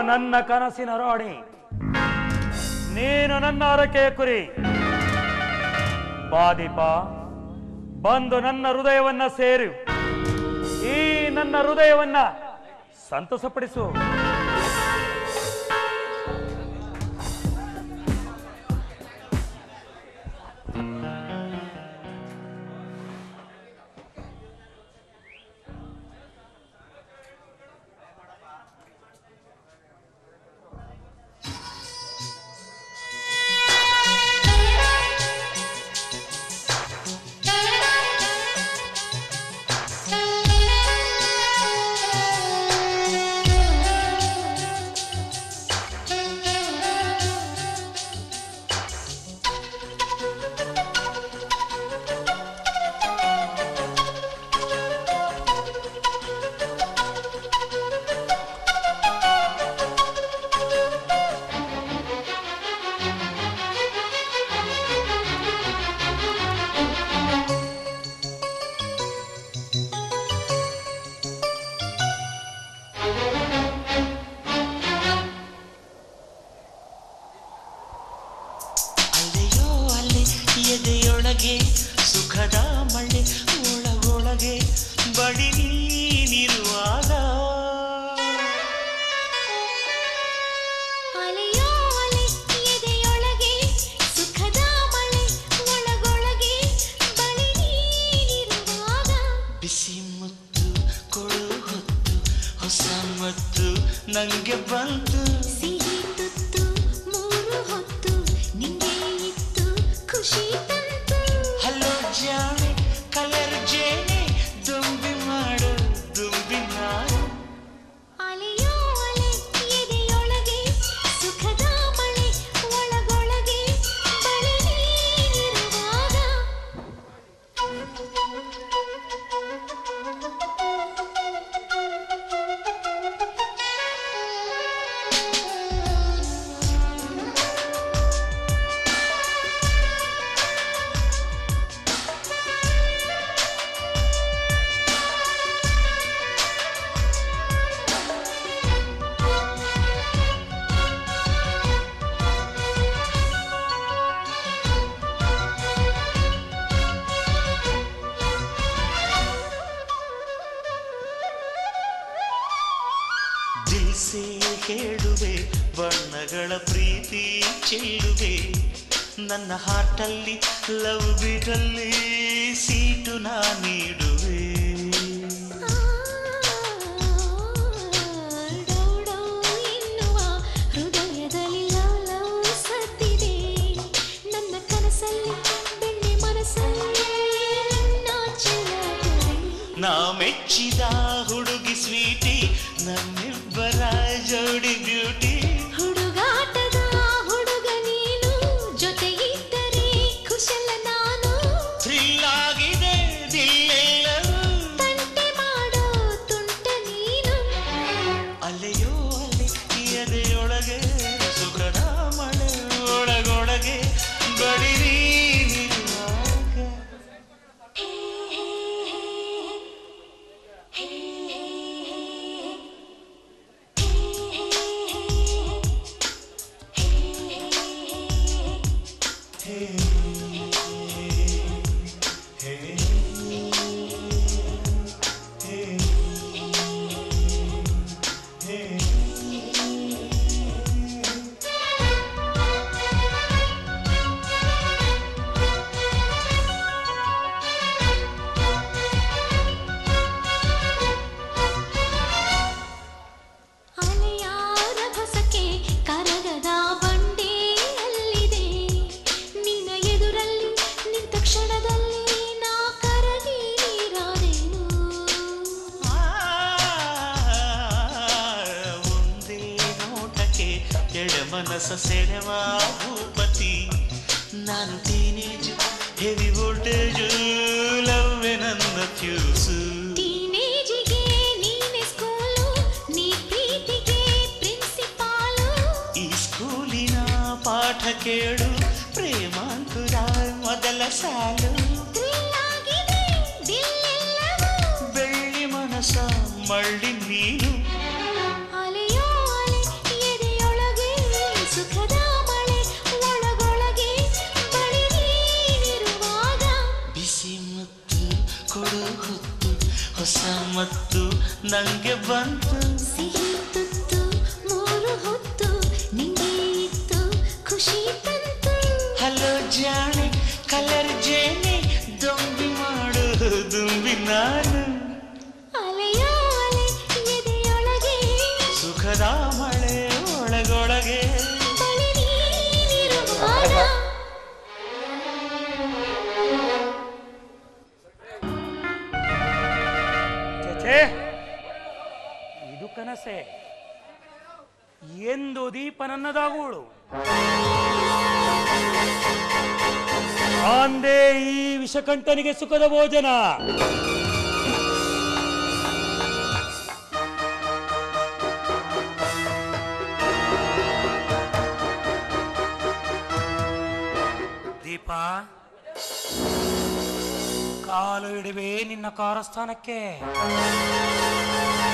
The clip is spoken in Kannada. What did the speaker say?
ನನ್ನ ಕನಸಿನ ರಾಣಿ ನೀನು ನನ್ನ ಅರಕೆಯ ಕುರಿ ಬಾದೀಪ ಬಂದು ನನ್ನ ಹೃದಯವನ್ನ ಸೇರು ಈ ನನ್ನ ಹೃದಯವನ್ನ ಸಂತಸಪಡಿಸು ಅಲ್ಲೆಯೋ ಅಲ್ಲೆ ಎದೆಯೊಳಗೆ ಸುಖದ ಮಳೆ ಒಳಗೊಳಗೆ ಬಡಿ ನೀನಿರುವಾಗ ಅಲೆಯೋ ಅಲೆ ಎದೆಯೊಳಗೆ ಸುಖದ ಮಳೆ ಒಳಗೊಳಗೆ ಬಳಿ ನೀನಿರುವಾಗ ಬಿಸಿ ಮುತ್ತು ಕೊಡು ಹೊತ್ತು ಹೊಸ ಮತ್ತು ನಂಗೆ ಬಂತು ಸಿಹಿ ತುತ್ತು ಮೂರು ಹೊತ್ತು ನಿಂಗೆ ಇತ್ತು ಖುಷಿ ತಂತು ಹಲೋ ಜಾಣೆ ಕಲರ್ ಜೇನೆ ದುಂಬಿ ಮಾಡು ದುಂಬಿ ಮಾಡು ಅಲೆಯೋ ಅಲೆ ಎದೆಯೊಳಗೆ ಸುಖದ ಮಳೆ ಒಳಗೊಳಗೆ ಬಳಿ ನೀನಿರುವಾಗ ದಿಲ್ಸೆ ಹೇಳುವೆ ಬಣ್ಣಗಳ ಪ್ರೀತಿ ಚೆಲ್ಲುವೆ ನನ್ನ ಹಾರ್ಟಲ್ಲಿ ಲವ್ ಬಿಟಲ್ಲಿ ಸೀಟು ನಾ ನೀಡುವೆ ಡೌಡೌ ಎನ್ನುವ ಹೃದಯದಲ್ಲಿ ಲವ್ ಲವ್ ಸತ್ತಿದೆ ನನ್ನ ಕನಸಲ್ಲಿ ಬೆಣ್ಣೆ ಮನಸ್ಸಲ್ಲಿ ನಾಚಿರದೆ ನಾ ಮೆಚ್ಚಿದ ಹುಡುಗಿ ಸ್ವೀಟಿ ನಮ್ಮಿಬ್ಬರ ಜೋಡಿ ಬ್ಯೂಟಿ ಹುಡುಗಾಟದ ಹುಡುಗ ನೀನು ಜೊತೆಗಿದ್ದರೆ ಕುಶಲ ನಾನು ಥ್ರಿಲ್ ಆಗಿದೆ ದಿಲ್ಲೆಲ್ಲವೂ ತಂಟೆ ಮಾಡೋ ತುಂಟ ನೀನು ಅಲೆಯೋ ಅಲೆ ಎದೆಯೊಳಗೆ ಸುಖದ ಮಳೆ ಒಳಗೊಳಗೆ ಬಡಿ ನೀನಿರುವಾಗ ಅಲೆಯಾದ ಹೊಸಕೆ ಕರಗದ ಬಂಡೆ ಅಲ್ಲಿದೆ ನಿನ್ನ ಎದುರಲ್ಲಿ ನಿಂತ ಕ್ಷಣದಲ್ಲಿ ನಾ ಕರಗಿ ನೀರಾದೆನು ಒಂದೇ ನೋಟಕ್ಕೆ ಎಡ ಮನಸ್ಸ ಸೆಳೆವ ಭೂಪತಿ ನಾನು ಟೀನೇಜ್ ಹೆವಿ ವೋಲ್ಟೇಜ್ ಲವ್ವೆ ನನ್ನ ಫ್ಯೂಸು ಟೀನೇಜಿಗೆ ನೀನೆ ಸ್ಕೂಲು ನೀ ಪ್ರೀತಿಗೆ ಪ್ರಿನ್ಸಿಪಾಲು ಈ ಸ್ಕೂಲಿನ ಪಾಠ ಕೇಳು ಪ್ರೇಮಾಂಕುರ ಮೊದಲ ಸಾಲು ಥ್ರಿಲ್ ಆಗಿದೆ ದಿಲ್ಲೆಲ್ಲವೂ ಬೆಳ್ಳಿ ಮನಸ ಮಳ್ಳಿ ನೀನು ಅಲೆಯೋ ಅಲೆ ಹೊಸ ಮತ್ತು ನಂಗೆ ಬಂತು ಸಿಹಿ ತುತ್ತು ಮೂರು ಹೊತ್ತು ನಿಂಗೆ ಇತ್ತು ಖುಷಿ ತಂತು ಹಲೋ ಜಾಣೆ ಕಲರ್ ಜೇನೆ ದೊಂಬಿ ಮಾಡು ದುಂಬಿ ನಾನು ಅಲೆಯೋ ಅಲೆ ಎದೆಯೊಳಗೆ ಸುಖದ ಮಳೆ ಒಳಗೊಳಗೆ ಬಳಿ ನೀನಿರುವಾಗ ಚೇಚೆ ಇದು ಕನಸೆ ಎಂದು ದೀಪ ನನ್ನದಾಗುವಳು ಅಂದೇ ಈ ವಿಷಕಂಠನಿಗೆ ಸುಖದ ಭೋಜನ ದೀಪ ಕಾಲು ಇಡುವೆ ನಿನ್ನ ಕಾರಸ್ಥಾನಕ್ಕೆ